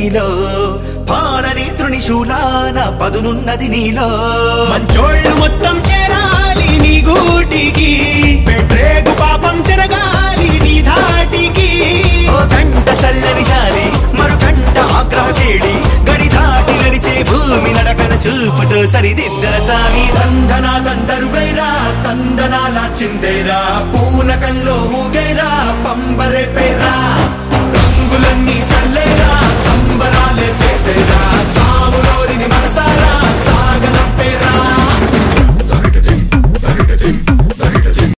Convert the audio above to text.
నీలో పాలని తృణిశూలాన పదునున్నది నీలో మంచోళ్ళు మొత్తం చేరాలి నీ గూటికి పెట్టేగు పాపం తిరగాలి నీ ధాటికి ఓ గంట చల్లని చాలి మరు గంట ఆగ్రహ కేడి గడి దాటి నడిచే భూమి నడకన చూపుతో సరిదిద్దర సామి తందన తందరువైరా తందనాల చిందేరా పూనకంలో ఊగైరా పంబరే పేరా రంగులన్నీ